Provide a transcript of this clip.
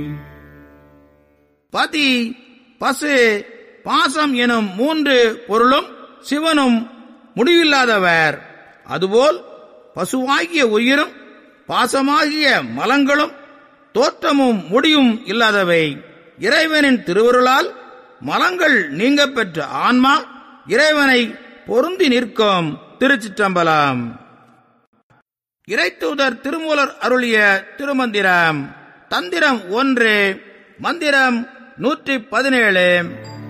பதி பசு பாசம் எனும் மூன்று பொருளும் சிவனும் முடிவில்லாதவர் அதுபோல் பசுவாகிய உயிரும் பாசமாகிய மலங்களும் தோற்றமும் முடியும் இல்லாதவை இறைவனின் திருவருளால் மலங்கள் நீங்க பெற்ற ஆன்மா இறைவனை பொருந்தி நிற்கும் திருச்சிற்றம்பலம் இறைத்தூதர் திருமூலர் அருளிய திருமந்திரம் தந்திரம் ஒன்று மந்திரம் நூற்றி பதினேழு